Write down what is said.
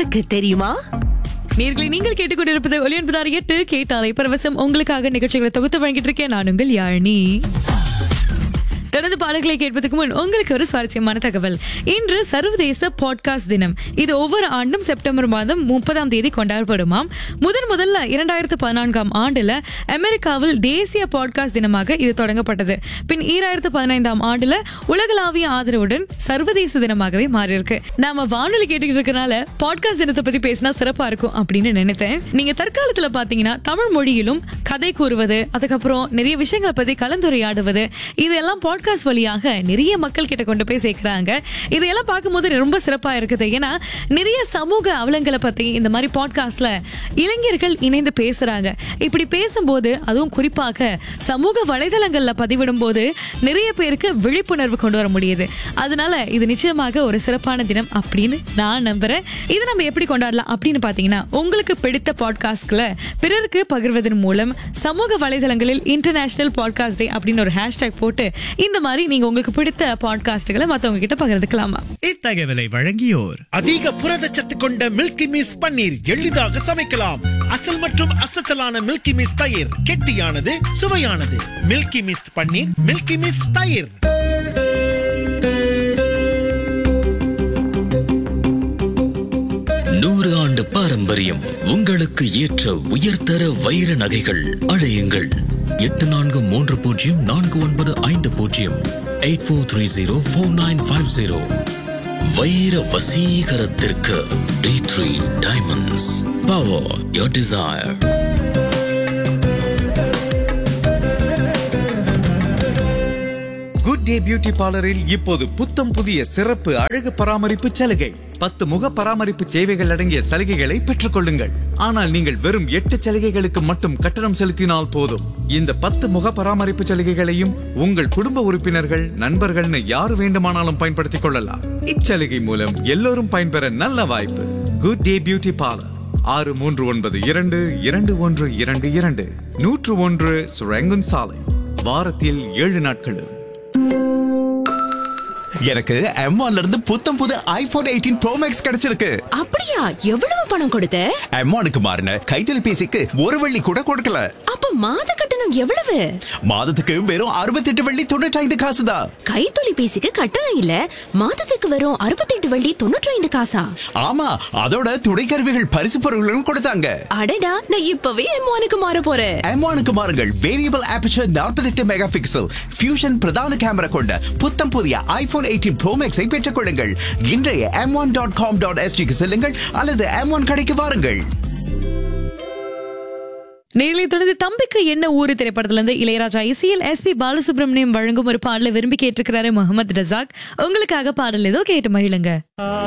உனக்கு தெரியுமா நேர்களை நீங்கள் கேட்டுக்கொண்டிருப்பது ஒளியன்பதார் எட்டு கேட்டாலை பரவசம் உங்களுக்காக நிகழ்ச்சிகளை தொகுத்து வழங்கிட்டு இருக்கேன் நான் உங்கள் யாழினி தொடர்ந்து பாடல்களை கேட்பதற்கு முன் உங்களுக்கு ஒரு சுவாரஸ்யமான தகவல் இன்று சர்வதேச பாட்காஸ்ட் தினம் இது ஒவ்வொரு ஆண்டும் செப்டம்பர் மாதம் முப்பதாம் தேதி கொண்டாடப்படுமாம் முதன் முதல்ல இரண்டாயிரத்து பதினான்காம் ஆண்டுல அமெரிக்காவில் தேசிய பாட்காஸ்ட் தினமாக இது தொடங்கப்பட்டது பின் ஈராயிரத்து பதினைந்தாம் ஆண்டுல உலகளாவிய ஆதரவுடன் சர்வதேச தினமாகவே மாறியிருக்கு நாம வானொலி கேட்டுக்கிட்டு இருக்கனால பாட்காஸ்ட் தினத்தை பத்தி பேசினா சிறப்பா இருக்கும் அப்படின்னு நினைத்தேன் நீங்க தற்காலத்துல பாத்தீங்கன்னா தமிழ் மொழியிலும் கதை கூறுவது அதுக்கப்புறம் நிறைய விஷயங்களை பத்தி கலந்துரையாடுவது இதெல்லாம் பாட்காஸ்ட் வழியாக நிறைய மக்கள் கிட்ட கொண்டு போய் சேர்க்கிறாங்க இதையெல்லாம் பார்க்கும்போது ரொம்ப சிறப்பா இருக்குது ஏன்னா நிறைய சமூக அவலங்களை பத்தி இந்த மாதிரி பாட்காஸ்ட்ல இளைஞர்கள் இணைந்து பேசுறாங்க இப்படி பேசும்போது அதுவும் குறிப்பாக சமூக வலைதளங்கள்ல பதிவிடும் போது நிறைய பேருக்கு விழிப்புணர்வு கொண்டு வர முடியுது அதனால இது நிச்சயமாக ஒரு சிறப்பான தினம் அப்படின்னு நான் நம்புறேன் இதை நம்ம எப்படி கொண்டாடலாம் அப்படின்னு பாத்தீங்கன்னா உங்களுக்கு பிடித்த பாட்காஸ்ட்களை பிறருக்கு பகிர்வதன் மூலம் சமூக வலைதளங்களில் இன்டர்நேஷனல் பாட்காஸ்ட் டே அப்படின்னு ஒரு ஹேஷ்டேக் போட்டு இந்த மாதிரி நீங்க உங்களுக்கு பிடித்த பாட்காஸ்டுகளை மத்தவங்க கிட்ட பகிர்ந்துக்கலாமா இத்தகவலை வழங்கியோர் அதிக புரதச்சத்து கொண்ட மில்கி மிஸ் பன்னீர் எளிதாக சமைக்கலாம் அசல் மற்றும் அசத்தலான மில்கி மிஸ் தயிர் கெட்டியானது சுவையானது Milky Mist paneer Milky Mist தயிர் நூறு ஆண்டு பாரம்பரியம் உங்களுக்கு ஏற்ற உயர்தர வைர நகைகள் அழையுங்கள் எட்டு நான்கு மூன்று பூஜ்ஜியம் நான்கு ஒன்பது ஐந்து பூஜ்ஜியம் eight four three zero four nine five zero வைர வசீகரத்திற்கு T three diamonds power your desire good day beauty பார்லரில் இப்போது புத்தம் புதிய சிறப்பு அழகு பராமரிப்பு சலுகை பத்து முக பராமரிப்பு சேவைகள் அடங்கிய சலுகைகளை பெற்றுக் கொள்ளுங்கள் ஆனால் நீங்கள் வெறும் எட்டு சலுகைகளுக்கு மட்டும் கட்டணம் செலுத்தினால் போதும் இந்த பத்து முக பராமரிப்பு சலுகைகளையும் உங்கள் குடும்ப உறுப்பினர்கள் நண்பர்கள்னு யார் வேண்டுமானாலும் பயன்படுத்திக் கொள்ளலாம் இச்சலுகை மூலம் எல்லோரும் பயன்பெற நல்ல வாய்ப்பு குட் டே பியூட்டி பார்லர் ஆறு மூன்று ஒன்பது இரண்டு இரண்டு ஒன்று இரண்டு இரண்டு நூற்று ஒன்று சுரங்குன் சாலை வாரத்தில் ஏழு நாட்களும் எனக்கு M1 இருந்து புத்தம் புது ஐபோன் எயிட்டீன் ப்ரோ மேக்ஸ் கிடைச்சிருக்கு அப்படியா எவ்வளவு பணம் கொடுத்த M1க்கு மாறின கைத்தொலைபேசிக்கு ஒரு வெள்ளி கூட கொடுக்கல அப்ப மாத கட்டணம் எவ்வளவு மாதத்துக்கு வெறும் அறுபத்தெட்டு வெள்ளி தொண்ணூற்றி ஐந்து காசு தான் கைத்தொலைபேசிக்கு கட்டணம் இல்ல மாதத்துக்கு வெறும் அறுபத்தெட்டு வள்ளி தொண்ணூற்றி ஐந்து காசா ஆமா அதோட துணைக்கருவிகள் பரிசு பொருட்களும் கொடுத்தாங்க அடடா நான் இப்பவே எம்மானுக்கு மாற போறேன் M1க்கு மாறுங்கள் variable aperture 48 mega pixel fusion பிரதான கேமரா கொண்ட புத்தம் புதிய ஐபோன் எயிட்டீன் ப்ரோ மேக்ஸை பெற்றுக் கொள்ளுங்கள் இன்றைய M one dot com dot எஸ்டிக்கு செல்லுங்கள் அல்லது எம் ஒன் கடைக்கு வாருங்கள் நேரிலே தொடர்ந்து தம்பிக்கு என்ன ஊரு திரைப்படத்துல இருந்து இளையராஜா இசையில் எஸ் பி பாலசுப்ரமணியம் வழங்கும் ஒரு பாடலை விரும்பி கேட்டிருக்கிறாரு முகமது ரசாக் உங்களுக்காக பாடல் ஏதோ கேட்டு மகிழுங்க